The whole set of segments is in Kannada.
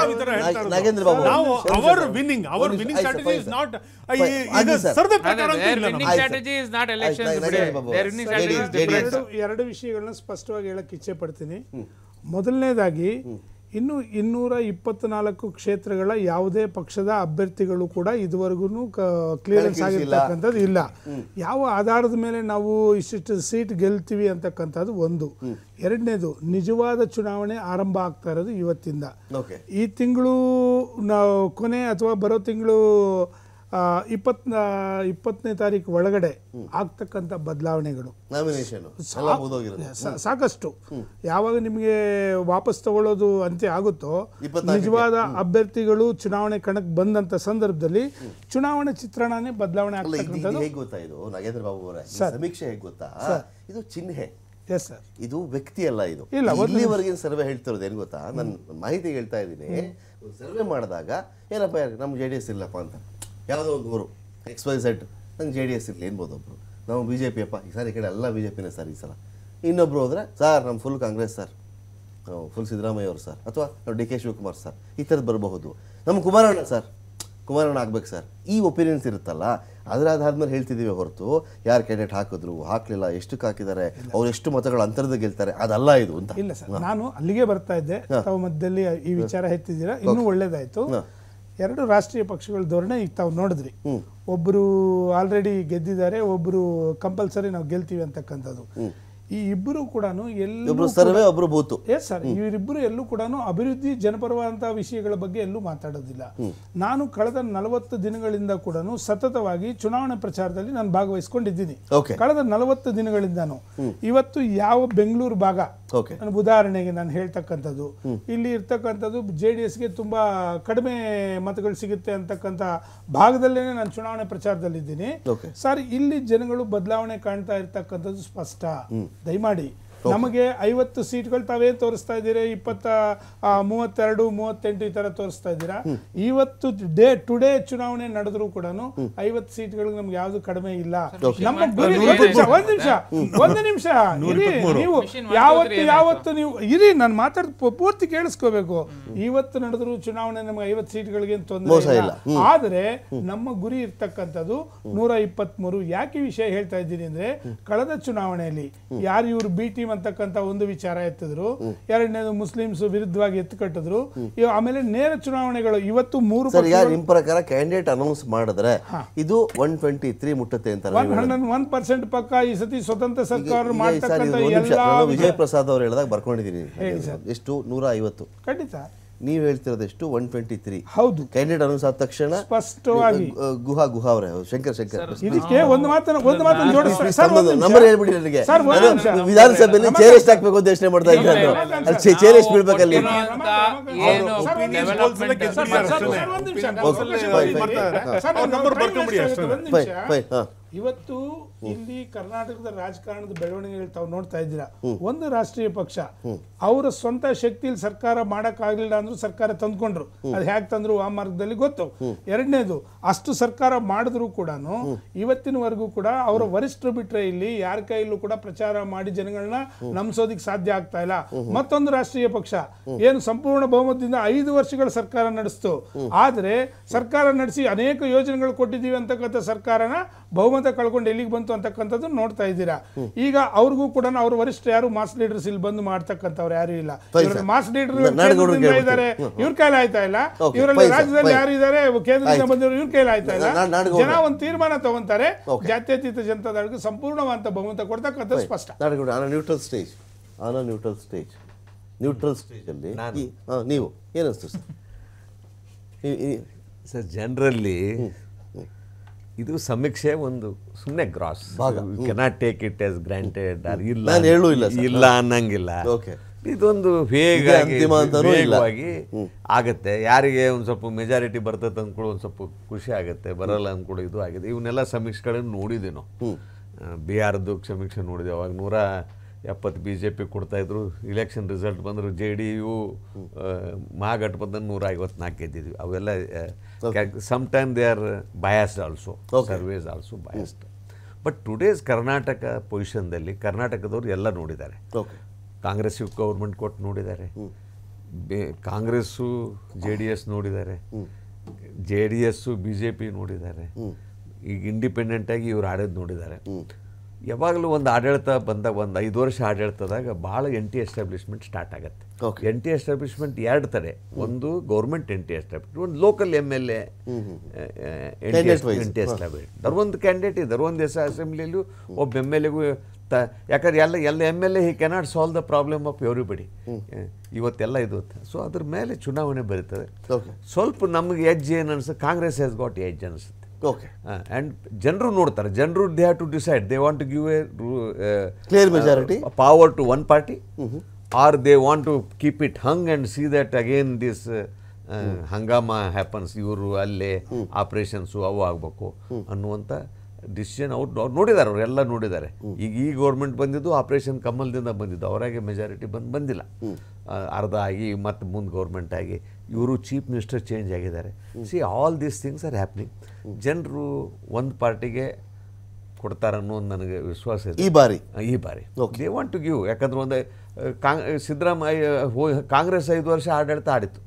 ನಾವು ಈ ತರ ಹೇಳ್ತಾ ಇರೋದು. ನಾಗೇಂದ್ರ ಬಾಬು ನಾವು ಸರಿ, ಅವರ್ ಸರಿ. ವಿನ್ನಿಂಗ್ ಅವರ್ ಒಂದು ವಿನ್ನಿಂಗ್ ನಿಮಿಷ, ಸ್ಟ್ರಾಟಜಿ ಆಯ್ತು, ಇಸ್ ನಾಟ್ ಆಯ್ತು. ಆಗಿ ಸರ್. ಸರ್ದ ಅದೇ, ಪ್ರಕಾರ ಅಂತ their ಇಲ್ಲ winning ನಮ್ಗೆ. ಆಯ್ತು. strategy is not elections ಆಯ್ತು, ಬಿಡಿ. Nagendra Babu. Their winning strategy is JDS. different. ಎರಡು ಎರಡು ವಿಷಯಗಳನ್ನ ಸ್ಪಷ್ಟವಾಗಿ ಹೇಳಕ್ ಇಚ್ಛೆ ಪಡ್ತೀನಿ ಮೊದಲನೇದಾಗಿ ಇನ್ನು ಇನ್ನೂರ ಇಪ್ಪತ್ನಾಲ್ಕು ಕ್ಷೇತ್ರಗಳ ಯಾವುದೇ ಪಕ್ಷದ ಅಭ್ಯರ್ಥಿಗಳು ಕೂಡ ಇದುವರೆಗೂ ಕ್ಲಿಯರೆನ್ಸ್ ಕಣಕ್ಕಿಳಿಸಿಲ್ಲ. ಆಗಿರ್ತಕ್ಕಂಥದ್ದು ಇಲ್ಲ ಯಾವ ಆಧಾರದ ಮೇಲೆ ನಾವು ಇಷ್ಟಿಷ್ಟು ಸೀಟ್ ಗೆಲ್ತೀವಿ ಅಂತಕ್ಕಂಥದ್ದು ಒಂದು ಎರಡನೇದು ನಿಜವಾದ ಚುನಾವಣೆ ಆರಂಭ ಆಗ್ತಾ ಇರೋದು ಇವತ್ತಿಂದ ಓಕೆ ಈ ತಿಂಗಳು ನಾವು ಕೊನೆ ಅಥವಾ ಬರೋ ತಿಂಗಳು ಇಪ್ಪತ್ ಇಪ್ಪತ್ತನೇ ತಾರೀಕು ಒಳಗಡೆ ಆಗ್ತಕ್ಕಂಥ ಬದಲಾವಣೆಗಳು ನಾಮಿನೇಷನ್ ಎಲ್ಲ ಮುಗಿದೋಗಿರೋದು ಸಾ- ಸಾಕಷ್ಟು ಯಾವಾಗ ನಿಮಗೆ ವಾಪಸ್ ತಗೊಳ್ಳೋದು ಅಂತ್ಯ ಆಗುತ್ತೋ ಇಪ್ಪತ್ನಾಲ್ಕಕ್ಕೆ. ನಿಜವಾದ ಅಭ್ಯರ್ಥಿಗಳು ಚುನಾವಣೆ ಕಣಕ್ಕೆ ಬಂದಂತ ಸಂದರ್ಭದಲ್ಲಿ ಚುನಾವಣೆ ಚಿತ್ರಣನೇ ಬದಲಾವಣೆ ಅಲ್ಲ ಇದು- ಇದು ಆಗ್ತಕ್ಕಂಥದ್ದು ಹೇಗೆ ಗೊತ್ತಾ ಇದು ನಾಗೇಂದ್ರ ಬಾಬು ಅವರೇ ಈ ಸರ್. ಸಮೀಕ್ಷೆ ಹೇಗೆ ಗೊತ್ತಾ ಇದು ಚಿಹ್ನೆ ಎಸ್ ಸರ್ ಇದು ವ್ಯಕ್ತಿ ಅಲ್ಲ ಇದು ಇಲ್ಲ, ಒಂದು ಇಲ್ಲಿವರೆಗಿನ ಸರ್ವೆ ಹೇಳ್ತಿರೋದು ಏನು ಗೊತ್ತಾ ನನ್ನ ಮಾಹಿತಿ ಹೇಳ್ತಾ ಇದ್ದೀನಿ ಸರ್ವೆ ಮಾಡಿದಾಗ ಏನಪ್ಪ ನಮ್ಮ ಜೆ ಡಿ ಎಸ್ ಇಲ್ಲಪ್ಪ ಅಂತ ಯಾವುದೋ ಒಂದು ಊರು ಎಕ್ಸ್ ವೈ ಝೆಡ್ ನಂಗೆ ಜೆ ಡಿ ಎಸ್ ಇರಲಿ ಏನ್ಬೋದು ಒಬ್ರು ನಾವು ಬಿ ಜೆ ಪಿ ಅಪ್ಪ ಈ ಸಾರಿ ಈ ಕಡೆ ಎಲ್ಲ ಬಿ ಜೆ ಪಿನೇ ಸರ್ ಈ ಸಲ ಇನ್ನೊಬ್ರು ಹೋದ್ರೆ ಸರ್ ನಮ್ಮ full Congress sir full Siddaramaiah ಅವರು ಸರ್ ಅಥವಾ ಡಿ ಕೆ ಶಿವಕುಮಾರ್ ಸರ್ ಈ ಥರದ್ದು ಬರಬಹುದು ನಮ್ಮ ಕುಮಾರಣ್ಣ ಸರ್ ಕುಮಾರಣ್ಣ ಆಗ್ಬೇಕು ಸರ್ ಈ ಒಪಿನಿಯನ್ಸ್ ಇರುತ್ತಲ್ಲ ಅದರ ಆಧಾರದ ಹೇಳ್ತಿದ್ದೀವಿ ಹೊರತು ಯಾರು ಕ್ಯಾಂಡಿಡೇಟ್ ಹಾಕಿದ್ರು ಹಾಕ್ಲಿಲ್ಲ ಎಷ್ಟಕ್ಕೆ ಹಾಕಿದ್ದಾರೆ ಅವ್ರು ಎಷ್ಟು ಮತಗಳ ಅಂತರದ ಗೆಲ್ತಾರೆ ಅದಲ್ಲ ಇದು ಅಂತ ಇಲ್ಲ ಸರ್ ನಾನು ಅಲ್ಲಿಗೆ ಬರ್ತಾ ಇದ್ದೆ ತಾವು ಮಧ್ಯದಲ್ಲಿ ಈ ವಿಚಾರ ಎತ್ತಿದ್ದೀರಾ ಇನ್ನೂ ಒಳ್ಳೇದಾಯ್ತು ಎರಡು ರಾಷ್ಟ್ರೀಯ ಪಕ್ಷಗಳ ಧೋರಣೆ ಈಗ ತಾವು ನೋಡಿದ್ರಿ ಒಬ್ರು ಆಲ್ರೆಡಿ ಗೆದ್ದಿದ್ದಾರೆ ಒಬ್ರು ಕಂಪಲ್ಸರಿ ನಾವು ಗೆಲ್ತೀವಿ ಅಂತಕ್ಕಂಥದ್ದು ಈ ಇಬ್ಬರು ಕೂಡ ಎಲ್ಲೂ ಒಬ್ರು ಸರ್ವೆ ಒಬ್ರು ಬೂತು ಎಸ್ ಸರ್ ಇವರಿಬ್ಬರು ಎಲ್ಲೂ ಕೂಡ ಅಭಿವೃದ್ಧಿ ಜನಪರವಾದಂತಹ ವಿಷಯಗಳ ಬಗ್ಗೆ ಎಲ್ಲೂ ಮಾತಾಡೋದಿಲ್ಲ ನಾನು ಕಳೆದ ನಲವತ್ತು ದಿನಗಳಿಂದ ಕೂಡ ಸತತವಾಗಿ ಚುನಾವಣೆ ಪ್ರಚಾರದಲ್ಲಿ ನಾನು ಭಾಗವಹಿಸ್ಕೊಂಡಿದ್ದೀನಿ ಓಕೆ ಕಳೆದ ನಲವತ್ತು ದಿನಗಳಿಂದಾನು ಇವತ್ತು ಯಾವ ಬೆಂಗಳೂರು ಭಾಗ ಓಕೆ ನಾನು ಉದಾಹರಣೆಗೆ ನಾನು ಹೇಳ್ತಕ್ಕಂಥದ್ದು ಇಲ್ಲಿ ಇರ್ತಕ್ಕಂಥದ್ದು ಜೆ ಡಿ ಎಸ್ಗೆ ತುಂಬಾ ಕಡಿಮೆ ಮತಗಳು ಸಿಗುತ್ತೆ ಅಂತಕ್ಕಂಥ ಭಾಗದಲ್ಲೇನೆ ನಾನು ಚುನಾವಣೆ ಪ್ರಚಾರದಲ್ಲಿದ್ದೀನಿ ಓಕೆ ಸರ್ ಇಲ್ಲಿ ಜನಗಳು ಬದಲಾವಣೆ ಕಾಣ್ತಾ ಇರ್ತಕ್ಕಂಥದ್ದು ಸ್ಪಷ್ಟ ದಯಮಾಡಿ ನಮಗೆ ಐವತ್ತು ಸೀಟ್ಗಳು ತಾವೇನ್ ತೋರಿಸ್ತಾ ಇದ್ದೀರಾ ಇಪ್ಪತ್ತ ಆ, ಮೂವತ್ತೆರಡು ಮೂವತ್ತೆಂಟು ಈ ತರ ತೋರಿಸ್ತಾ ಇದ್ದೀರಾ ಇವತ್ತು ಡೇ ಟುಡೇ ಚುನಾವಣೆ ನಡೆದ್ರು ಕೂಡ ಐವತ್ತು ಸೀಟ್ಗಳಿಗೆ ನಮ್ಗೆ ಯಾವ್ದು ಕಡಿಮೆ ಇಲ್ಲ ನಮ್ಮ ಗುರಿ ಒಂದ್ ನಿಮಿಷ ಒಂದ್ ನಿಮಿಷ ಒಂದು ನಿಮಿಷ ಇರಿ ನೀವು Mission ಯಾವತ್ತು ಮಾಡಿದ್ರೆ ಯಾವತ್ತು ನೀವು ಇರಿ ನಾನು ಮಾತಾಡ್ ಪೂರ್ತಿ ಕೇಳಿಸ್ಕೋಬೇಕು ಇವತ್ತು ನಡೆದ್ರು ಚುನಾವಣೆ ನಮಗೆ ಐವತ್ತು ಸೀಟ್ಗಳಿಗೆ ತೊಂದರೆ ಮೋಸ ಇಲ್ಲ ಆದ್ರೆ ನಮ್ಮ ಗುರಿ ಇರ್ತಕ್ಕಂಥದ್ದು ನೂರ ಇಪ್ಪತ್ಮೂರು ಯಾಕೆ ಈ ವಿಷಯ ಹೇಳ್ತಾ ಇದ್ದೀನಿ ಅಂದ್ರೆ ಕಳೆದ ಚುನಾವಣೆಯಲ್ಲಿ ಯಾರು ಇವರು ಬಿ ಟೀಮ್ ಅಂತಕ್ಕಂಥ ಒಂದು ವಿಚಾರ ಎತ್ತಿದ್ರು ಎರಡನೇದು ಮುಸ್ಲಿಮ್ಸ್ ವಿರುದ್ಧವಾಗಿ ಎತ್ತು ಕಟ್ಟಿದ್ರು ಇವ್ ಆಮೇಲೆ ನೇರ ಚುನಾವಣೆಗಳು ಇವತ್ತು ಮೂರು ಸರ್ ಈಗ ನಿಮ್ ಪ್ರಕಾರ ಕ್ಯಾಂಡಿಡೇಟ್ ಅನೌನ್ಸ್ ಮಾಡಿದ್ರೆ ಇದು ಒನ್ ಟ್ವೆಂಟಿ ತ್ರೀ ಮುಟ್ಟುತ್ತೆ ಅಂತಾರೆ ಒನ್ ಹಂಡ್ರೆಡ್ ಒನ್ ಪರ್ಸೆಂಟ್ ಪಕ್ಕ ಈ ಸತಿ ಸ್ವತಂತ್ರ ಸರ್ಕಾರ ಈಗ- ಈಗ ಸರ್ ಮಾಡ್ತಕ್ಕಂಥ ಇದು ಒಂದ್ ನಿಮಿಷ ಎಲ್ಲಾ ನಾನು ವಿಜಯ್ ಪ್ರಸಾದ್ ಅವ್ರು ಹೇಳಿದಾಗ ಬರ್ಕೊಂಡಿದ್ದೀನಿ ಎಷ್ಟು ನೂರ ಐವತ್ತು ಖಂಡಿತ ನೀವು ಹೇಳ್ತಿರೋದು ಎಷ್ಟು ಒನ್ ಟ್ವೆಂಟಿ ತ್ರೀ ಹೌದು ಕ್ಯಾಂಡಿಡೇಟ್ ಅನೌನ್ಸ್ ಆದ ತಕ್ಷಣ ಸ್ಪಷ್ಟವಾಗಿ ಗು- ಗುಹಾ ಗುಹಾ ಅವರೇ ಶಂಕರ್ ಶಂಕರ್ ಇದಕ್ಕೆ ಒಂದು ಮಾತನ್ನ ಒಂದು ಮಾತನ್ನ ಜೋಡಿಸ್ತಾರೆ ಸರ್ ಒಂದು ನಿಮಿಷ. ನಂಬರ್ ಹೇಳ್ಬಿಡಿ ನನಗೆ ಸರ್, ಒಂದು ನಾನು ನಿಮಿಷ. ವಿಧಾನಸಭೆಯಲ್ಲಿ ಚೇರ್ ಎಷ್ಟು ಹಾಕ್ಬೇಕು ಅಂತ ಯೋಚನೆ ಮಾಡ್ತಾ ಇದ್ದೆ ನಾನು ಅಲ್ಲಿ ಚೇರ್ ಎಷ್ಟು ಬೀಳ್ಬೇಕಲ್ಲಿ ಏನು ಅಂತ ಏನು ಸರ್, ಒಂದು ನಿಮಿಷ. ಡೆವಲಪ್ಮೆಂಟ್ ಗೆದ್ದಿದ್ದಾರೆ ಸರ್, ಸರ್, ಅಷ್ಟೇ. ಸರ್, ಒಂದು ನಿಮಿಷ. Opinion ನಾವು polls ಸ್ವಲ್ಪ ಅಲ್ಲಿ ಸ್ವಲ್ಪ ಬರ್ತಾ ಇದ್ದಾರೆ. ಸರ್, ಅವ್ರ ನಾವು number time ಬರ್ಕೊಂಬಿಡಿ waste ಅಷ್ಟೇ. ಆಗುತ್ತೆ. ಒಂದು ಫೈನ್ ನಿಮಿಷ. ಫೈನ್ ಹಾ ಇವತ್ತು ಇಲ್ಲಿ ಕರ್ನಾಟಕದ ರಾಜಕಾರಣದ ಬೆಳವಣಿಗೆಗಳು ತಾವು ನೋಡ್ತಾ ಇದ್ದೀರಾ ಒಂದು ರಾಷ್ಟ್ರೀಯ ಪಕ್ಷ ಅವರ ಸ್ವಂತ ಶಕ್ತಿಯಲ್ಲಿ ಸರ್ಕಾರ ಮಾಡಕ್ ಆಗ್ಲಿಲ್ಲ ಅಂದ್ರೂ ಸರ್ಕಾರ ತಂದ್ಕೊಂಡ್ರು ಅದು ಹೇಗೆ ತಂದ್ರು ಆ ಮಾರ್ಗದಲ್ಲಿ ಗೊತ್ತು ಎರಡನೇದು ಅಷ್ಟು ಸರ್ಕಾರ ಮಾಡಿದ್ರು ಕೂಡ ಇವತ್ತಿನವರೆಗೂ ಕೂಡ ಅವರ ವರಿಷ್ಠರು ಬಿಟ್ರೆ ಇಲ್ಲಿ ಯಾರ ಕೈಯಲ್ಲೂ ಕೂಡ ಪ್ರಚಾರ ಮಾಡಿ ಜನಗಳನ್ನ ನಂಬಿಸೋದಿಕ್ ಸಾಧ್ಯ ಆಗ್ತಾ ಇಲ್ಲ ಮತ್ತೊಂದು ರಾಷ್ಟ್ರೀಯ ಪಕ್ಷ ಏನು ಸಂಪೂರ್ಣ ಬಹುಮತದಿಂದ ಐದು ವರ್ಷಗಳ ಸರ್ಕಾರ ನಡೆಸ್ತು ಆದ್ರೆ ಸರ್ಕಾರ ನಡೆಸಿ ಅನೇಕ ಯೋಜನೆಗಳು ಕೊಟ್ಟಿದ್ದೀವಿ ಅಂತಕ್ಕಂಥ ಸರ್ಕಾರನ ಬಹುಮತ ಕಳ್ಕೊಂಡು ಎಲ್ಲಿಗೆ ಬಂತು ಅಂತಕ್ಕಂಥದ್ದು ನೋಡ್ತಾ ಇದ್ದೀರಾ ಈಗ ಅವ್ರಿಗೂ ಕೂಡ ಅವ್ರ ವರಿಷ್ಠ ಯಾರು ಮಾಸ್ ಲೀಡರ್ಸ್ ಇಲ್ಲಿ ಬಂದು ಮಾಡ್ತಕ್ಕಂಥವ್ರು ಯಾರು ಇಲ್ಲ ಫೈನ್ ಸರ್. ಮಾಸ್ ಲೀಡರ್ ನಾಡಗೌಡರು ಕೇಳ್ಬಿಡ್ತೀನಿ. ಇದ್ದಾರೆ ಇವ್ರ ಕೈಲಿ ಆಯ್ತಾ ಇಲ್ಲ Okay, ಇವರಲ್ಲಿ ಫೈನ್ ಸರ್, ರಾಜ್ಯದಲ್ಲಿ ಫೈನ್. ಯಾರು ಇದ್ದಾರೆ ಕೇಂದ್ರದಿಂದ ಆಯ್ತು. ಬಂದಿರೋ ಇವ್ರ ಕೈಲಿ ಆಯ್ತಾ ಇಲ್ಲ ನಾ- ನಾಡಗೌಡ್ರು. ಜನ ಒಂದು ತೀರ್ಮಾನ ತಗೊಂತಾರೆ Okay. ಜಾತ್ಯತೀತ ಜನತಾದಳಕ್ಕೆ ಸಂಪೂರ್ಣವಾದ ಬಹುಮತ ಕೊಡ್ತಕ್ಕಂಥದ್ದು ಸ್ಪಷ್ಟ Nadagouda on neutral stage on neutral stage neutral ಸ್ಟೇಜಲ್ಲಿ ಈ- ಹಾ, ನೀವು ಏನಿಸ್ತು ಸರ್ ಈ- ಈ- ಸರ್ ಜನರಲ್ಲಿ ಇದು ಸಮೀಕ್ಷೆ ಒಂದು ಸುಮ್ಮನೆ grass cannot take it as granted ಇಲ್ಲ ನಾನ್ ಹೇಳೂ ಇಲ್ಲ ಸರ್. ಇಲ್ಲ ಅನ್ನಂಗಿಲ್ಲ Okay. ಇದೊಂದು ವೇಗ ಇದೇ ಅಂತಿಮ ಅಂತಾನೂ ಇಲ್ಲ. ವೇಗವಾಗಿ ಆಗತ್ತೆ ಯಾರಿಗೆ ಒಂದು ಸ್ವಲ್ಪ ಮೆಜಾರಿಟಿ ಬರ್ತದೆ ಅಂದ್ಕೊಳ್ಳೋ ಒಂದು ಸ್ವಲ್ಪ ಖುಷಿ ಆಗುತ್ತೆ ಬರಲ್ಲ ಅಂದ್ಕೊಳ್ಳೋ ಇದು ಆಗಿದೆ ಇವನ್ನೆಲ್ಲ ಸಮೀಕ್ಷೆಗಳನ್ನು ನೋಡಿದ್ವಿ ನಾವು ಆ, ಬಿಹಾರದ್ದು ಸಮೀಕ್ಷೆ ನೋಡಿದ್ವಿ ಅವಾಗ ನೂರ ಎಪ್ಪತ್ತು ಬಿ ಜೆ ಪಿ ಕೊಡ್ತಾಯಿದ್ರು ಇಲೆಕ್ಷನ್ ರಿಸಲ್ಟ್ ಬಂದರು ಜೆ ಡಿ ಯು ಮಹಾಗಠಬಂಧನ್ ನೂರ ಐವತ್ನಾಲ್ಕು ಗೆದ್ದಿದ್ವಿ ಅವೆಲ್ಲ some time they are biased also surveys also biased but today's Karnataka ಪೊಸಿಷನ್ದಲ್ಲಿ ಕರ್ನಾಟಕದವ್ರು ಎಲ್ಲ ನೋಡಿದ್ದಾರೆ ಓಕೆ ಕಾಂಗ್ರೆಸ್ ಗೌರ್ಮೆಂಟ್ ಕೊಟ್ಟು ನೋಡಿದ್ದಾರೆ ಬೆ ಕಾಂಗ್ರೆಸ್ಸು ಜೆ ಡಿ ಎಸ್ ನೋಡಿದ್ದಾರೆ J D S B J P ನೋಡಿದ್ದಾರೆ ಈಗ ಇಂಡಿಪೆಂಡೆಂಟಾಗಿ ಇವ್ರು ಆಡೋದು ನೋಡಿದ್ದಾರೆ ಯಾವಾಗಲೂ ಒಂದು ಆಡಳಿತ ಬಂದಾಗ ಒಂದು ಐದು ವರ್ಷ ಆಡಳಿತದಾಗ ಭಾಳ ಎನ್ ಟಿ ಎಸ್ಟಾಬ್ಲಿಷ್ಮೆಂಟ್ ಸ್ಟಾರ್ಟ್ ಆಗುತ್ತೆ Okay. ಎನ್ ಟಿ ಎಸ್ಟಾಬ್ಲಿಷ್ಮೆಂಟ್ ಎರಡು ಥರ ಒಂದು ಗೌರ್ಮೆಂಟ್ ಎನ್ ಟಿ ಎಸ್ಟಾಬ್ಲಿಷ್ಮೆಂಟ್ ಒಂದು local M L A Candidate wise. N T establishment ಧರ್ ಒಂದು ಕ್ಯಾಂಡಿಡೇಟ್ ಇದ್ದಾರೆ ಒಂದು ಎಸ್ ಅಸೆಂಬ್ಲಿಯಲ್ಲೂ ಒಬ್ಬ ಎಮ್ ಎಲ್ ಎಗೂ ತ ಯಾಕಂದ್ರೆ ಎಲ್ಲ ಎಲ್ಲ M L A he cannot solve the problem of everybody ಇವತ್ತೆಲ್ಲ ಇದು ಸೊ ಅದ್ರ ಮೇಲೆ ಚುನಾವಣೆ ಬರೀತದೆ ಓಕೆ ಸ್ವಲ್ಪ ನಮಗೆ ಎಜ್ ಏನು ಅನ್ಸುತ್ತೆ ಕಾಂಗ್ರೆಸ್ ಹ್ಯಾಸ್ ಗಾಟ್ ಎಜ್ ಅನಿಸುತ್ತೆ ಓಕೆ ಆ್ಯಂಡ್ ಜನರು ನೋಡ್ತಾರೆ ಜನರು they have to decide they want to give a Clear majority. Power to one party or they want to keep it hung and see that again this ಹಂಗಾಮ ಹ್ಯಾಪನ್ಸ್ ಇವರು ಅಲ್ಲೇ ಆಪ್ರೇಷನ್ಸು ಅವು ಆಗಬೇಕು ಅನ್ನುವಂಥ ಡಿಸಿಷನ್ ಅವ್ರು ಅವ್ರು ನೋಡಿದ್ದಾರೆ ಅವರೆಲ್ಲ ನೋಡಿದ್ದಾರೆ ಈಗ ಈ ಗೌರ್ಮೆಂಟ್ ಬಂದಿದ್ದು ಆಪರೇಷನ್ ಕಮಲ್ದಿಂದ ಬಂದಿದ್ದು ಅವರಾಗೆ ಮೆಜಾರಿಟಿ ಬಂದು ಬಂದಿಲ್ಲ ಆ, ಅರ್ಧ ಆಗಿ ಮತ್ತು ಮುಂದೆ ಗೌರ್ಮೆಂಟ್ ಆಗಿ ಇವರು ಚೀಫ್ ಮಿನಿಸ್ಟರ್ ಚೇಂಜ್ ಆಗಿದ್ದಾರೆ see all these things are happening ಜನರು ಒಂದು ಪಾರ್ಟಿಗೆ ಕೊಡ್ತಾರನ್ನೋ ಒಂದು ನನಗೆ ವಿಶ್ವಾಸ ಇದೆ ಈ ಬಾರಿ ಈ ಬಾರಿ ದೇ ವಾಂಟ್ ಟು ಗಿವ್ ಯಾಕಂದ್ರೆ ಒಂದು ಕಾಂಗ್ ಸಿದ್ದರಾಮಯ್ಯ ಹೋ- ಕಾಂಗ್ರೆಸ್ ಐದು ವರ್ಷ ಆಡಳಿತ ಆಡಿತ್ತು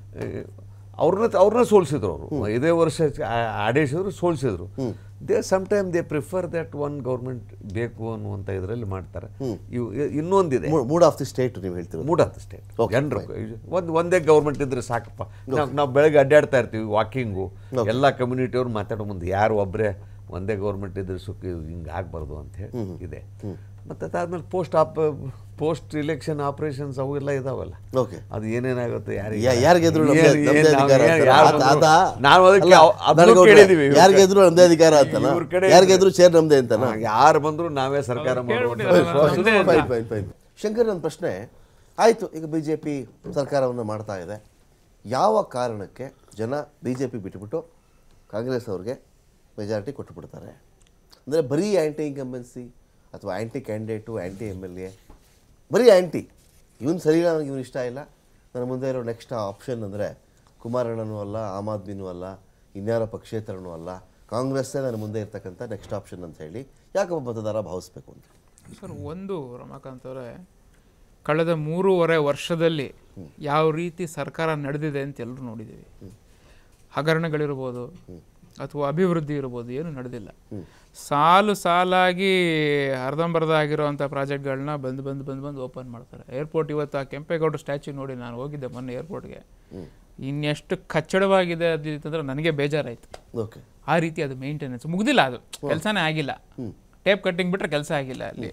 ಅವ್ರನ್ನ ಅವ್ರನ್ನ ಸೋಲಿಸಿದ್ರು ಅವರು ಇದೇ ವರ್ಷ ಆ- ಆಡಳಿಸಿದ್ರು ಸೋಲಿಸಿದ್ರು they some time they prefer that one government ಬೇಕು ಅನ್ನುವಂಥ ಇದರಲ್ಲಿ ಮಾಡ್ತಾರೆ ಇವು ಇನ್ನೊಂದಿದೆ ಮೂಡ್ ಆಫ್ ದಿ ಸ್ಟೇಟ್ ನೀವು ಹೇಳ್ತೀವಿ mood of the state Okay, ಜನರು ಒಂದು ಒಂದೇ ಗೌರ್ಮೆಂಟ್ ಇದ್ರೆ ಸಾಕಪ್ಪ ನಾವು ನಾವು ಬೆಳಗ್ಗೆ ಅಡ್ಡಾಡ್ತಾ ಇರ್ತೀವಿ ವಾಕಿಂಗು ಎಲ್ಲ ಕಮ್ಯುನಿಟಿಯವ್ರು ಮಾತಾಡೋ ಮುಂದೆ ಯಾರು ಒಬ್ಬರೇ ಒಂದೇ ಗೌರ್ಮೆಂಟ್ ಇದ್ರೆ ಸುಖ ಹಿಂಗೆ ಆಗಬಾರ್ದು ಅಂತ ಹೇಳಿ ಇದೆ ಮತ್ತು ಅದಾದ್ಮೇಲೆ post op post election operations ಅವು ಎಲ್ಲ ಇದಾವಲ್ಲ ಓಕೆ ಅದು ಏನೇನಾಗುತ್ತೆ ಯಾರಿಗೆ ಯಾ- ಯಾರ್ಗೆದ್ರು ನಮ್ದೇ- ಏನ್- ಏನ್ ನಮ್ದೇ ನಾವು ಅಧಿಕಾರ ಏನ್- ಅಂತಾರ? ಯಾರು ಅದ- ಬಂದ್ರು? ಅದ- ನಾವು ಅದಕ್ಕೆ ಅಲ್ಲ, ಅವ್- ಅದನ್ನೂ ನನಗೌಡ್ರೆ, ಕೇಳಿದೀವಿ ಇವ್ರ ಯಾರ್ಗೆದ್ರು ನಮ್ದೇ ಅಧಿಕಾರ ಅಂತನ ಇವ್ರ ಕಡೆ ಯಾರಿಗೆದ್ರು ಚೇರ್ ನಮ್ದೇ ಅಂತನ ಯಾರು ಬಂದ್ರು ನಾವೇ ಸರ್ಕಾರ ಕೇಳ್ಬಿಟ್ಟಿದ್ದಾರೆ ಮಾಡುವಂಥ ನಾನು. ಫೈನ್ ಫೈನ್ ಫೈನ್ ಶಂಕರ್ ನನ್ನ ಪ್ರಶ್ನೆ ಆಯಿತು ಈಗ ಬಿ ಜೆ ಪಿ ಸರ್ಕಾರವನ್ನು ಮಾಡ್ತಾ ಇದೆ ಯಾವ ಕಾರಣಕ್ಕೆ ಜನ ಬಿ ಜೆ ಪಿ ಬಿಟ್ಬಿಟ್ಟು ಕಾಂಗ್ರೆಸ್ ಅವ್ರಿಗೆ ಮೆಜಾರಿಟಿ ಕೊಟ್ಟುಬಿಡ್ತಾರೆ ಅಂದರೆ ಬರೀ ಆ್ಯಂಟಿ ಇನ್ಕಂಬೆನ್ಸಿ ಅಥವಾ anti candidate anti M L A ಬರೀ ಆ್ಯಂಟಿ ಇವನು ಸರಿ ಇಲ್ಲ ನನಗೆ ಇವನು ಇಷ್ಟ ಇಲ್ಲ ನನ್ನ ಮುಂದೆ ಇರೋ ನೆಕ್ಸ್ಟ್ ಆಪ್ಷನ್ ಅಂದರೆ ಕುಮಾರಣ್ಣನೂ ಅಲ್ಲ ಆಮ್ ಆದ್ಮಿನೂ ಅಲ್ಲ ಇನ್ಯಾರ ಪಕ್ಷೇತರನೂ ಅಲ್ಲ ಕಾಂಗ್ರೆಸ್ಸೇ ನನ್ನ ಮುಂದೆ ಇರ್ತಕ್ಕಂಥ ನೆಕ್ಸ್ಟ್ ಆಪ್ಷನ್ ಅಂತ ಹೇಳಿ ಯಾಕಪ್ಪ ಮತದಾರ ಭಾವಿಸ್ಬೇಕು ಅಂತ ಸರ್ ಒಂದು ರಮಾಕಾಂತ್ ಅವರೇ ಕಳೆದ ಮೂರುವರೆ ವರ್ಷದಲ್ಲಿ ಯಾವ ರೀತಿ ಸರ್ಕಾರ ನಡೆದಿದೆ ಅಂತ ಎಲ್ಲರೂ ನೋಡಿದ್ದೀವಿ ಹಗರಣಗಳಿರ್ಬೋದು ಅಥವಾ ಅಭಿವೃದ್ಧಿ ಇರ್ಬೋದು ಏನು ನಡೆದಿಲ್ಲ ಸಾಲು ಸಾಲಾಗಿ ಅರ್ಧಂಬರ್ಧ ಆಗಿರೋವಂಥ ಪ್ರಾಜೆಕ್ಟ್ಗಳನ್ನ ಬಂದು ಬಂದು ಬಂದು ಬಂದು ಓಪನ್ ಮಾಡ್ತಾರೆ ಏರ್ಪೋರ್ಟ್ ಇವತ್ತು ಆ ಕೆಂಪೇಗೌಡ ಸ್ಟ್ಯಾಚ್ಯೂ ನೋಡಿ ನಾನು ಹೋಗಿದ್ದೆ ಮೊನ್ನೆ ಏರ್ಪೋರ್ಟ್ಗೆ ಇನ್ನೆಷ್ಟು ಕಚ್ಚಡವಾಗಿದೆ ಅದು ಅಂತಂದ್ರೆ ನನಗೆ ಬೇಜಾರಾಯಿತು ಓಕೆ ಆ ರೀತಿ ಅದು ಮೇಂಟೆನೆನ್ಸ್ ಮುಗ್ದಿಲ್ಲ ಅದು ಕೆಲಸನೇ ಆಗಿಲ್ಲ ಟೇಪ್ ಕಟ್ಟಿಂಗ್ ಬಿಟ್ರೆ ಕೆಲಸ ಆಗಿಲ್ಲ ಅಲ್ಲಿ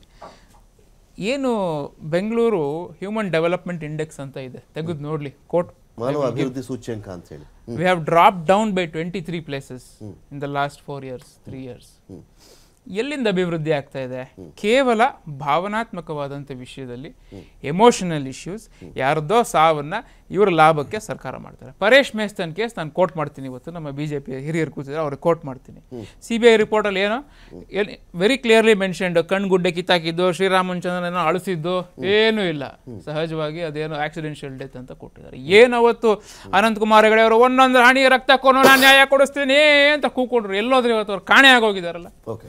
ಏನು ಬೆಂಗಳೂರು ಹ್ಯೂಮನ್ ಡೆವಲಪ್ಮೆಂಟ್ ಇಂಡೆಕ್ಸ್ ಅಂತ ಇದೆ ತೆಗೆದು ನೋಡ್ಲಿ ಕೋಟ್ ಮಾನವ ಅಭಿವೃದ್ಧಿ ಸೂಚ್ಯಂಕ ಅಂತ ಹೇಳಿ we have drop down by twenty three places in the last four years three years ಎಲ್ಲಿಂದ ಅಭಿವೃದ್ಧಿ ಆಗ್ತಾ ಇದೆ ಕೇವಲ ಭಾವನಾತ್ಮಕವಾದಂಥ ವಿಷಯದಲ್ಲಿ ಎಮೋಷನಲ್ ಇಶ್ಯೂಸ್ ಯಾರದೋ ಸಾವನ್ನ ಇವರ ಲಾಭಕ್ಕೆ ಸರ್ಕಾರ ಮಾಡ್ತಾರೆ ಪರೇಶ್ ಮೇಸ್ತನ್ ಕೇಸ್ ನಾನು ಕೋಟ್ ಮಾಡ್ತೀನಿ ಇವತ್ತು ನಮ್ಮ ಬಿ ಜೆ ಪಿ ಹಿರಿಯರು ಕೂತಿದ್ರೆ ಅವ್ರಿಗೆ ಕೋಟ್ ಮಾಡ್ತೀನಿ ಸಿ ಬಿ ಐ ರಿಪೋರ್ಟಲ್ಲಿ ಏನೋ ವೆರಿ ಕ್ಲಿಯರ್ಲಿ ಮೆನ್ಷನ್ಡ್ ಕಣ್ಗುಡ್ಡೆ ಕಿತ್ತಾಕಿದ್ದು ಶ್ರೀರಾಮನ್ ಚಂದ್ರನ ಅಳಿಸಿದ್ದು ಏನೂ ಇಲ್ಲ ಸಹಜವಾಗಿ ಅದೇನೋ ಆಕ್ಸಿಡೆನ್ಷಿಯಲ್ ಡೆತ್ ಅಂತ ಕೊಟ್ಟಿದ್ದಾರೆ ಏನು ಅವತ್ತು ಅನಂತ್ ಕುಮಾರ್ ಹೆಗಡೆ ಅವರು ಒಂದೊಂದು ರಾಣಿ ರಕ್ತ ಕೊನು ನಾನು ನ್ಯಾಯ ಕೊಡಿಸ್ತೀನಿ ಅಂತ ಕೂಕೊಂಡ್ರು ಎಲ್ಲೋದ್ರೆ ಇವತ್ತು ಅವ್ರು ಕಾಣೆ ಆಗೋಗಿದಾರಲ್ಲ ಓಕೆ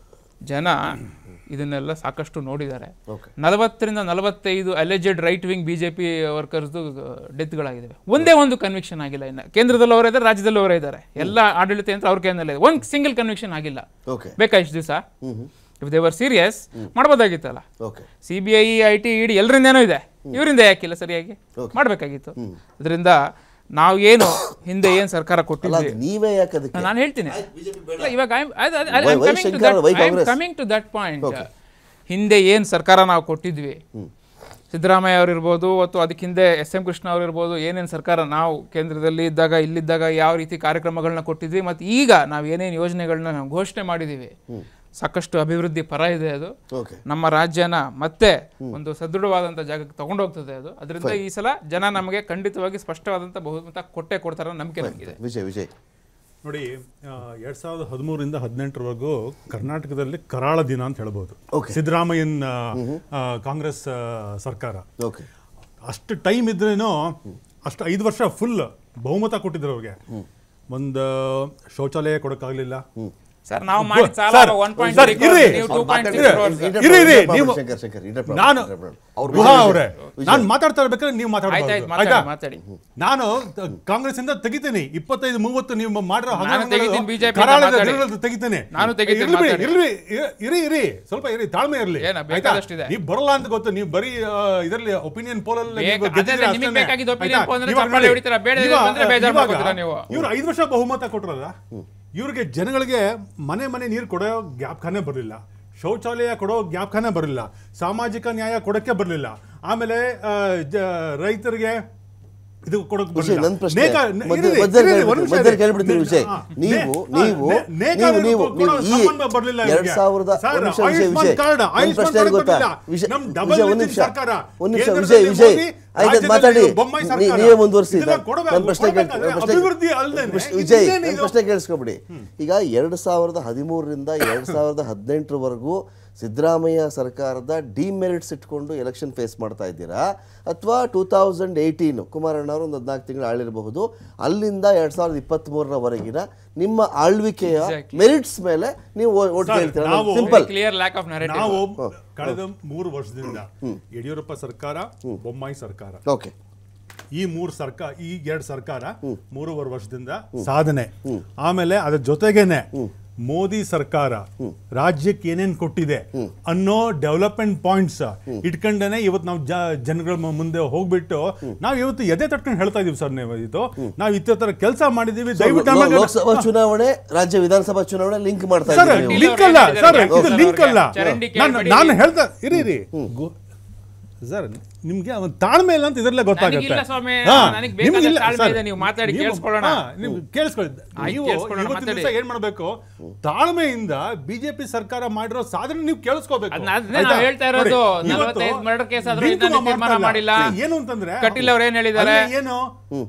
ಜನ ಇದನ್ನೆಲ್ಲ ಸಾಕಷ್ಟು ನೋಡಿದ್ದಾರೆ ಓಕೆ ನಲವತ್ತರಿಂದ ನಲವತ್ತೈದು ಅಲೆಜೆಡ್ ರೈಟ್ ವಿಂಗ್ ಬಿಜೆಪಿ ವರ್ಕರ್ಸ್ದು ಡೆತ್ಗಳಾಗಿದ್ದಾವೆ ಒಂದೇ ಒಂದು ಕನ್ವಿಕ್ಷನ್ ಆಗಿಲ್ಲ ಇನ್ನು ಕೇಂದ್ರದಲ್ಲಿ ಅವರೇ ಇದ್ದಾರೆ ರಾಜ್ಯದಲ್ಲಿ ಅವರೇ ಇದ್ದಾರೆ ಎಲ್ಲ ಆಡಳಿತ ಯಂತ್ರ ಅವ್ರ ಕೈಯಲ್ಲೇ ಇದೆ ಒಂದು ಸಿಂಗಲ್ ಕನ್ವಿಕ್ಷನ್ ಆಗಿಲ್ಲ ಓಕೆ ಬೇಕಾ ಇಷ್ಟು ದಿವಸ ಇಫ್ ದೇವರ್ ಸೀರಿಯಸ್ ಮಾಡ್ಬೋದಾಗಿತ್ತಲ್ಲ okay C B I I T ED ಎಲ್ಲರಿಂದೇನೋ ಇದೆ ಇವರಿಂದ ಯಾಕಿಲ್ಲ ಸರಿಯಾಗಿ ಮಾಡಬೇಕಾಗಿತ್ತು ಅದರಿಂದ ನಾವು ಏನು ಹಿಂದೆ ಏನು ಸರ್ಕಾರ ಅಲ್ಲ ಕೊಟ್ಟಿದ್ವಿ ಅದು ನೀವೇ ಯಾಕೆ ಅದಕ್ಕೆ ನಾನು ಹೇಳ್ತೀನಿ ಅಲ್ಲ, ಇವಾಗ Why- why Shankar? Why Congress? Coming to that point ಹಿಂದೆ ಏನು ಸರ್ಕಾರ ನಾವು ಕೊಟ್ಟಿದ್ವಿ ಸಿದ್ದರಾಮಯ್ಯ ಅವರು ಇರ್ಬೋದು ಅಥವಾ ಅದಕ್ಕೆ ಹಿಂದೆ ಎಸ್ ಎಂ ಕೃಷ್ಣ ಅವರು ಇರ್ಬೋದು ಏನೇನು ಸರ್ಕಾರ ನಾವು ಕೇಂದ್ರದಲ್ಲಿ ಇದ್ದಾಗ ಇಲ್ಲಿದ್ದಾಗ ಯಾವ ರೀತಿ ಕಾರ್ಯಕ್ರಮಗಳನ್ನ ಕೊಟ್ಟಿದ್ವಿ ಮತ್ತು ಈಗ ನಾವು ಏನೇನು ಯೋಜನೆಗಳನ್ನ ನಾವು ಘೋಷಣೆ ಮಾಡಿದ್ದೀವಿ ಸಾಕಷ್ಟು ಅಭಿವೃದ್ಧಿ ಪರ ಇದೆ ಅದು ಓಕೆ ನಮ್ಮ ರಾಜ್ಯನ ಮತ್ತೆ ಒಂದು ಸದೃಢವಾದಂಥ ಜಾಗಕ್ಕೆ ತಗೊಂಡೋಗ್ತದೆ ಅದು ಅದರಿಂದ ಈ ಸಲ ಜನ ನಮಗೆ ಖಂಡಿತವಾಗಿ ಸ್ಪಷ್ಟವಾದಂಥ ಬಹುಮತ ಕೊಟ್ಟೆ ಕೊಡ್ತಾರ ನಂಬಿಕೆ ನನಗಿದೆ ವಿಜಯ್ ವಿಜಯ್ ನೋಡಿ ಎರಡ್ ಸಾವಿರದ ಹದಿಮೂರರಿಂದ ಹದಿನೆಂಟರವರೆಗೂ ಕರ್ನಾಟಕದಲ್ಲಿ ಕರಾಳ ದಿನ ಅಂತ ಹೇಳ್ಬೋದು Okay. ಸಿದ್ದರಾಮಯ್ಯನ್ ಆ, ಆ, ಕಾಂಗ್ರೆಸ್ ಆ, ಸರ್ಕಾರ ಓಕೆ ಅಷ್ಟು ಟೈಮ್ ಇದ್ರೇನು ಅಷ್ಟು ಐದು ವರ್ಷ ಫುಲ್ ಬಹುಮತ ಕೊಟ್ಟಿದ್ರು ಅವ್ರಿಗೆ ಒಂದು ಶೌಚಾಲಯ ಕೊಡೋಕ್ಕಾಗಲಿಲ್ಲ ಸರ್ ನಾವು ಮಾಡಿದ ಸಾಲ ಸರ್, ಒನ್ ಪಾಯಿಂಟ್ ಸರ್, ಇರ್ರಿ. ನೀವು ಟೂ ಪಾಯಿಂಟ್ ಇರ್ರಿ. ಸಿಕ್ಸ್ ಇರಿ, ಇರಿ, ನೀವು- ಶಂಕರ್ ಶಂಕರ್ interrupt ಮಾಡು, ನಾನು interrupt ಮಾಡು. ಗುಹಾ ಅವರೇ ನಾನು ಮಾತಾಡ್ತಾ ಇರ್ಬೇಕಾದ್ರೆ ನೀವು ಆಯ್ತಾಯ್ತು ಮಾತಾಡ್ಬಾರ್ದು ಆಯ್ತಾ ಮಾತಾಡಿ ಮಾತಾಡಿ ನಾನು ತ- ಕಾಂಗ್ರೆಸ್ ಇಂದ ತೆಗಿತೀನಿ ಇಪ್ಪತ್ತೈದು ಮೂವತ್ತು ನೀವು ಮಾಡಿರೋ ನಾನು ಹಗರಣಗಳು ತೆಗಿತೀನಿ, BJP ಇಂದ ಕರಾಳದ ಮಾತಾಡಿ. ದಿನಗಳದ್ದು ತೆಗಿತೀನಿ ನಾನು ತೆಗಿತೀನಿ, ಇರ್ಲಿ ಬಿಡಿ, ಮಾತಾಡಿ. ಇರ್ಲಿ ಇರಿ- ಇರಿ ಇರಿ ಸ್ವಲ್ಪ ಇರಿ ತಾಳ್ಮೆ ಇರ್ಲಿ ಏನ, ಆಯ್ತಾ? ಬೇಕಾದಷ್ಟಿದೆ. ನೀವು ಬರಲ್ಲ ಅಂತ ಗೊತ್ತು ನೀವು ಬರೀ ಇದರಲ್ಲಿ ಒಪಿನಿಯನ್ ಪೋಲ್ ಅಲ್ಲಿ ಬೇಕ- ನೀವು ಗೆದ್ದಿದ್ದೀರ ಅದೇ ನಿಮಗೆ ಅಷ್ಟೇನೆ. ಬೇಕಾಗಿದ್ದು opinion ಆಯ್ತಾ? poll ಅಂದ್ರೆ ಇವಾಗ ಚಪ್ಪಾಳೆ ನೋಡಿ, ಹೊಡಿತೀರಾ, ಬೇಡ ಇವಾಗ- ಬಂದ್ರೆ ಬೇಜಾರು ಇವಾಗ ಮಾಡ್ಕೊತೀರಾ ನೀವು. ಇವ್ರು ಐದು ವರ್ಷ ಬಹುಮತ ಕೊಟ್ರಲ್ಲ ಇವ್ರಿಗೆ ಜನಗಳಿಗೆ ಮನೆ ಮನೆ ನೀರು ಕೊಡೋ ಜ್ಞಾಪಕನೇ ಬರಲಿಲ್ಲ ಶೌಚಾಲಯ ಕೊಡೋ ಜ್ಞಾಪಕನೇ ಬರಲಿಲ್ಲ ಸಾಮಾಜಿಕ ನ್ಯಾಯ ಕೊಡೋಕ್ಕೆ ಬರಲಿಲ್ಲ ಆಮೇಲೆ ಆ, ಜ- ರೈತರಿಗೆ ಇದು ಕೊಡೋಕೆ ವಿಷಯ ಬರಲಿಲ್ಲ ನನ್ನ ಪ್ರಶ್ನೆ ನೇಕ- ಮಧ್ಯ- ಇರಿ, ಮಧ್ಯದಲ್ಲಿ ಇರಿ, ಕೇಳ್ಬಿಡ್ತೀನಿ, ಒಂದು ನಿಮಿಷ ಮಧ್ಯದಲ್ಲಿ ಇರಿ. ಕೇಳ್ಬಿಡ್ತೀನಿ ವಿಷಯ ಹಾ, ನೀವು ನೇ- ನೀವು ನೇ- ನೇಕ ನೀವು ನೀವು ಕೊಡೋ ನೀವು ಈ ಸಂಬಂಧ ಬರ್ಲಿಲ್ಲ ಎರಡ್ ಇವ್ರಿಗೆ. ಸಾವಿರದ ಸರ್, ಒಂದು ನಿಮಿಷ ವಿಷಯ ಆಯುಷ್ಮಾನ್ ವಿಷಯ ಕಾರ್ಡ್, ಒಂದು ಆಯುಷ್ಮಾನ್ ಪ್ರಶ್ನೆ ಕಾರ್ಡ್ ಗೊತ್ತಾ ಗೊತ್ತಿಲ್ಲ. ವಿಷಯ ನಮ್ ವಿಷಯ ಡಬಲ್ ಒಂದು ಇಂಜಿನ್ ನಿಮಿಷ ಸರ್ಕಾರ. ಒಂದು ನಿಮಿಷ ವಿಷಯ ಕೇಂದ್ರದಲ್ಲಿ ವಿಷಯ ಮೋದಿ, ಆಯ್ತು ರಾಜ್ಯದಲ್ಲಿ ಮಾತಾಡಿ ಬೊಮ್ಮಾಯಿ ನೀ- ಸರ್ಕಾರ. ನೀವೇ ಮುಂದುವರಿಸಿ ಇದನ್ನ ಕೊಡಬೇಕು, ನನ್ನ ಪ್ರಶ್ನೆ ಕೇಳಿ ಕೊಡ್ಬೇಕಾದ್ರೆ ನನ್ನ ಪ್ರಶ್ನೆ ಅಭಿವೃದ್ಧಿ ಅಲ್ದೇನೆ ವಿಷ- ಇದು ವಿಜಯ್ ಇನ್ನೇನಿದು? ನನ್ನ ಪ್ರಶ್ನೆ ಕೇಳಿಸ್ಕೊಬಿಡಿ ಈಗ ಎರಡು ಸಾವಿರದ ಹದಿಮೂರರಿಂದ ಎರಡು ಸಾವಿರದ ಹದಿನೆಂಟರವರೆಗೂ ಸಿದ್ದರಾಮಯ್ಯ ಸರ್ಕಾರದ ಡಿಮೆರಿಟ್ಸ್ ಇಟ್ಕೊಂಡು ಎಲೆಕ್ಷನ್ ಫೇಸ್ ಮಾಡ್ತಾ ಇದ್ದೀರಾ ಅಥವಾ ಟೂ ತೌಸಂಡ್ ಏಯ್ಟೀನು ಕುಮಾರಣ್ಣ ಅವರು ಒಂದು ಹದಿನಾಲ್ಕು ತಿಂಗಳು ಆಳಿರಬಹುದು ಅಲ್ಲಿಂದ ಎರಡು ಸಾವಿರದ ಇಪ್ಪತ್ತ್ಮೂರರವರೆಗಿನ ನಿಮ್ಮ ಆಳ್ವಿಕೆಯ ಮೆರಿಟ್ಸ್ ಮೇಲೆ ನೀವು ಓಟ್ ಸರ್, ಕೇಳ್ತೀರಾ ನಾವು- simple clear lack of narrative ನಾವು ಕಳೆದ ಮೂರು ವರ್ಷದಿಂದ ಯಡಿಯೂರಪ್ಪ ಸರ್ಕಾರ ಬೊಮ್ಮಾಯಿ ಸರ್ಕಾರ ಓಕೆ ಈ ಮೂರು ಸರ್ಕಾರ ಈ ಎರಡು ಸರ್ಕಾರ ಮೂರುವರೆ ವರ್ಷದಿಂದ ಸಾಧನೆ ಆಮೇಲೆ ಅದ್ರ ಜೊತೆಗೇನೆ ಮೋದಿ ಸರ್ಕಾರ ರಾಜ್ಯಕ್ಕೆ ಏನೇನ್ ಕೊಟ್ಟಿದೆ ಅನ್ನೋ ಡೆವಲಪ್ಮೆಂಟ್ ಪಾಯಿಂಟ್ಸ್ ಇಟ್ಕೊಂಡೇನೆ ಇವತ್ತು ನಾವು ಜನಗಳ ಮ- ಮುಂದೆ ಹೋಗ್ಬಿಟ್ಟು ನಾವು ಇವತ್ತು ಎದೆ ತಟ್ಕೊಂಡು ಹೇಳ್ತಾ ಇದೀವಿ ಸರ್ ನೀವು ಇದು ನಾವು ಇತ್ತರ ಕೆಲಸ ಮಾಡಿದೀವಿ ದಯವಿಟ್ಟು ಲೋ- ನಮಗೆ- ಲೋಕಸಭಾ ಚುನಾವಣೆ ರಾಜ್ಯ ವಿಧಾನಸಭಾ ಚುನಾವಣೆ ಲಿಂಕ್ ಮಾಡ್ತಾ ಸರ್ ಇದ್ದೀರಿ ನೀವು. ಲಿಂಕ್ ಅಲ್ಲ ಸರ್ ಇದು ಲಿಂಕ್ ಅಲ್ಲ ಚರಂಡಿ ನಾನು ಕೇಳ್ಬೇಡಿ. ನಾನು ಹೇಳ್ತಾ ಇರಿ ಇರಿ ಗೋ- ಸರ್ ನಿಮ್ಗೆ ಒಂದು ತಾಳ್ಮೆ ಇಲ್ಲ ಅಂತ ಇದರಲ್ಲೇ ಗೊತ್ತಾಗುತ್ತೆ ನನಗಿಲ್ಲ ಸ್ವಾಮಿ, ಹಾ, ನನಗೆ ಬೇಕಾದ ನಿಮ್ಗಿಲ್ಲ, ತಾಳ್ಮೆ ಸರ್, ಇದೆ, ನೀವು ಮಾತಾಡಿ, ನೀವು- ಕೇಳಿಸ್ಕೊಳ್ಳೋಣ. ಹಾ, ನೀವು ಕೇಳಿಸ್ಕೊಳ್ಳಿ ನೀವು ಕೇಳಿಸ್ಕೊಳ್ಳೋಣ, ಇವತ್ತಿನ ಮಾತಾಡಿ. ದಿವಸ ಏನ್ ಮಾಡ್ಬೇಕು ತಾಳ್ಮೆಯಿಂದ ಬಿಜೆಪಿ ಸರ್ಕಾರ ಮಾಡಿರೋ ಸಾಧನೆ ನೀವು ಕೇಳಿಸ್ಕೋಬೇಕು ಅದ್ನ- ಅದನ್ನೇ ಆಯ್ತಾ? ನಾವು ಹೇಳ್ತಾ ಇರೋದು. ನೋಡಿ, ಇವತ್ತು 45 murder case ಆದ್ರೂ link ಇನ್ನೂ ಮಾಡ್ತಾ ತೀರ್ಮಾನ ಇಲ್ಲ. ಮಾಡಿಲ್ಲ. ಸರಿ, ಏನು ಅಂತಂದ್ರೆ ಕಟೀಲ್ ಅವ್ರು ಏನ್ ಹೇಳಿದ್ದಾರೆ? ಅಲ್ಲಿ ಏನು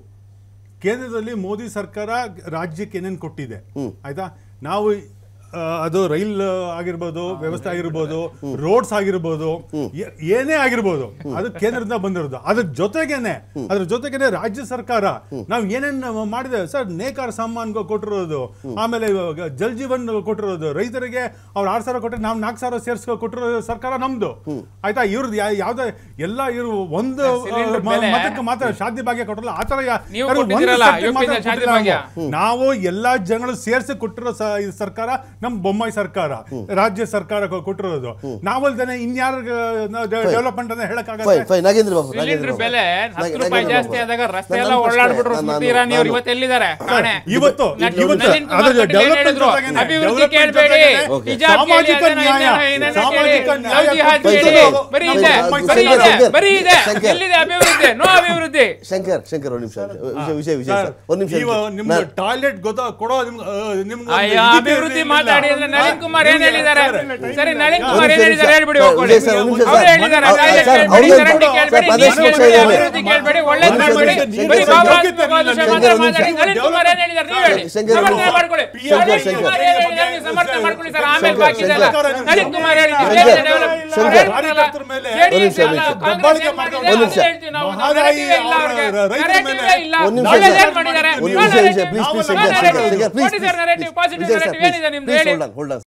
ಕೇಂದ್ರದಲ್ಲಿ ಮೋದಿ ಸರ್ಕಾರ ರಾಜ್ಯಕ್ಕೆ ಏನೇನು ಕೊಟ್ಟಿದೆ ಆಯ್ತಾ ನಾವು ಆ, ಅದು ರೈಲ್ ಆಗಿರ್ಬೋದು ವ್ಯವಸ್ಥೆ ಆಗಿರ್ಬೋದು ರೋಡ್ಸ್ ಆಗಿರ್ಬೋದು ಏ- ಏನೇ ಆಗಿರ್ಬೋದು ಅದು ಕೇಂದ್ರದಿಂದ ಬಂದಿರೋದು ಅದ್ರ ಜೊತೆಗೇನೆ ಅದ್ರ ಜೊತೆಗೇನೆ ರಾಜ್ಯ ಸರ್ಕಾರ ನಾವು ಏನೇನು ಮಾಡಿದೆ ಸರ್ ನೇಕಾರ ಸಾಮಾನ್ ಕೊಟ್ಟಿರೋದು ಆಮೇಲೆ ಇವಾಗ ಜಲ್ ಜೀವನ್ ಕೊಟ್ಟಿರೋದು ರೈತರಿಗೆ ಅವ್ರು ಆರು ಸಾವಿರ ಕೊಟ್ಟರೆ ನಾವು ನಾಲ್ಕು ಸಾವಿರ ಸೇರ್ಸ್ಕೊ ಕೊಟ್ಟಿರೋ ಸರ್ಕಾರ ನಮ್ದು ಆಯ್ತಾ ಇವ್ರದ್ದು ಯಾವ್ದೇ ಎಲ್ಲ ಇವ್ರು ಒಂದು ಸಿಲಿಂಡರ್ ಮ- ಬೆಲೆ- ಮತಕ್ಕೆ ಮಾತ್ರ ಶಾದಿ ಭಾಗ್ಯ ಕೊಟ್ಟರಲ್ಲ ಆ ತರ ಯಾ- ನೀವು ಯಾರು ಒಂದು ಕೊಟ್ಟಿದ್ದೀರಲ್ಲ, ಸರ್ತಿ UP ಯಿಂದ ಮಾತ್ರ ಶಾದಿ ಕೊಟ್ಟಿಲ್ಲ ಭಾಗ್ಯ. ನಾವು. ನಾವು ಎಲ್ಲಾ ಜನಗಳು ಸೇರ್ಸಿ ಕೊಟ್ಟಿರೋ ಸ- ಇದು ಸರ್ಕಾರ ನಮ್ ಬೊಮ್ಮಾಯಿ ಸರ್ಕಾರ ರಾಜ್ಯ ಸರ್ಕಾರ ಕೊ- ಕೊಟ್ಟಿರೋದು ನಾವಲ್ದೇನೆ ಇನ್ಯಾರ ಡೆವಲಪ್ಮೆಂಟ್ ಅಂತ ಫೈನ್ ಹೇಳಕ್ಕಾಗತ್ತೆ ಫೈನ್ ನಾಗೇಂದ್ರ ಬಾಬು ನಾಗೇಂದ್ರ ಸಿಲಿಂಡರ್ ಬಾಬು. ಬೆಲೆ ನಾಗ- ಹತ್ತು ರೂಪಾಯಿ ನಾಗೇಂದ್ರ ಜಾಸ್ತಿ ಬಾಬು. ಆದಾಗ ರಸ್ತೆ ನನ್ನ ಎಲ್ಲ ಪ್ರಶ್ನೆ, ಓಡಾಡ್ಬಿಟ್ರು ನಾನು- ಸ್ಮೃತಿ ಇರಾನಿ ಅವ್ರು ನಾನು- ಇವತ್ತು ಎಲ್ಲಿದ್ದಾರೆ ಕಾಣೆ ಇವತ್ತು ನಟ- ಇವತ್ತು ನಳಿನ್ ಕುಮಾರ್ ಅದ್ರ ಕಟೀಲ್ ಏನ್ ಡೆವಲಪ್ಮೆಂಟ್ ಹೇಳಿದ್ರು? ಜೊತೆಗೇನೆ, ಅಭಿವೃದ್ಧಿ development ಕೇಳ್ಬೇಡಿ ಜೊತೆಗೇನೆ, Okay. ಹಿಜಾಬ್ ಕೇಳಿ, ಸಾಮಾಜಿಕ ಅದನ್ನ ನ್ಯಾಯ ಇದನ್ನ ಇದನ್ನ ಸಾಮಾಜಿಕ ಕೇಳಿ, ನ್ಯಾಯ ಲವ್ ಜಿಹಾದ್ ಕೊಟ್ಟು- ಕೇಳಿ, ಶಂಕರ್, ಬರೀ ಶಂಕರ್, ಇದೆ ಬರೀ ಶಂಕರ್, ಇದೆ ಶಂಕರ್, ಬರೀ ಇದೆ ಶಂಕರ್. ಎಲ್ಲಿದೆ ಅಭಿವೃದ್ಧಿ ನೋ ಅಭಿವೃದ್ಧಿ ಶಂಕರ್ ಶಂಕರ್ ಒಂದು ನಿಮಿಷ ವಿಷಯ ವಿಷಯ ವಿಷಯ ಸರ್, ಸರ್ ಒಂದು ನಿಮಿಷ ನೀವು ಇರ್ಲಿ. ನಿಮ್ಗೆ ನಾನು- ಟಾಯ್ಲೆಟ್ ಗೊತ್ತಾ ಕೊಡೋ ನಿಮ್ಗೆ ಆ, ನಿಮ್ಗೆ ಒಂದು ಅಯ್ಯೋ ಇದಕ್ಕೆ ಅಭಿವೃದ್ಧಿ ಇರ್ಲಿಲ್ಲ. ಮಾತಾಡಿ ಅಂದ್ರೆ ನಳಿನ್ ಕುಮಾರ್ ಏನ್ ನಿಮ್ಗೆ- ಹೇಳಿದ್ದಾರೆ ಸರ್, ಸರಿ ನಳಿನ್ ಒಂದು ಕುಮಾರ್ ಏನ್ ನಿಮಿಷ, ಹೇಳಿದ್ದಾರೆ ಹೇಳ್ಬಿಡಿ ಸರ್, ಹೋಗ್ಕೊಳ್ಳಿ ವಿಜಯ್ ಸರ್, ಒಂದು ನಿಮಿಷ ಅವ್ರು ಸರ್. ಹೇಳಿದ್ದಾರೆ ಅವ್ರು- ಟಾಯ್ಲೆಟ್ ಸರ್, ಕೇಳ್ಬೇಡಿ ಅವ್ರು- ಚರಂಡಿ ಕೇಳ್ಬೇಡಿ ಸರ್, ನೀರ್ ಪದೇ ನಿಮಿಷ ಕೇಳ್ಬೇಡಿ ಇದೆ. ಅಭಿವೃದ್ಧಿ ಕೇಳ್ಬೇಡಿ ಒಳ್ಳೇದು ಒಂದು ನಿಮಿಷ, ಮಾಡ್ಬೇಡಿ ಶಂಕರ್, ಬರೀ ಶಂಕರ್, ಭಾವನಾತ್ಮಕವಾದ ವಿಷಯ ಶಂಕರ್, ಮಾತ್ರ ಒಂದು ನಿಮಿಷ. ಮಾತಾಡಿ ನಳಿನ್ ಕುಮಾರ್ ಏನ್ ಹೇಳಿದ್ದಾರೆ ನೀವು ಹೇಳಿ ಶಂಕರ್, ಸಮರ್ಥನೆ ಮಾಡ್ಕೊಳ್ಳಿ ಶಂಕರ್, ನಳಿನ್ ಶಂಕರ್. ಕುಮಾರ್ ಏನ್ ಹೇಳಿದ್ದಾರೆ ನೀವು ಸಮರ್ಥನೆ ಮಾಡ್ಕೊಳ್ಳಿ ಸರ್ ಆಮೇಲೆ ಶಂಕರ್, ಬಾಕಿ ಇದೆಲ್ಲ ಶಂಕರ್. ನಳಿನ್ ಕುಮಾರ್ ಹೇಳಿದ್ದು ಶಂಕರ್, ಬೇರೆ ಡೆವಲಪ್ ಶಂಕರ್. ಕಾರ್ಯಕರ್ತರ ಮೇಲೆ JDS ಒಂದು ನಿಮಿಷ, ಅಲ್ಲ, ಒಂದು ನಿಮಿಷ. ಕಾಂಗ್ರೆಸ್ ಏನ್ ದಬ್ಬಾಳಿಕೆ ಮಾಡಿದೆ ಮಾಡ್ಕೊಂಡು ಒಂದು ಅದನ್ನ ನಿಮಿಷ. ಹೇಳ್ತೀವಿ ನಾವು. ಮಹದಾಯಿ narrative ಇಲ್ಲ ಅವರ ಅವ್ರಿಗೆ. ರೈತರ narrative ಮೇಲೆ ಇಲ್ಲ. ಒಂದು ನಿಮಿಷ, ಒಳ್ಳೆದು ಸರ್. ಏನ್ ಮಾಡಿದ್ದಾರೆ? ಒಂದು No ನಿಮಿಷ ವಿಷಯ narrative. Please No please narrative. Shankar Shankar please What is your narrative? Positive narrative ಏನಿದೆ ನಿಮ್ದು ಹೇಳಿ? Hold on hold on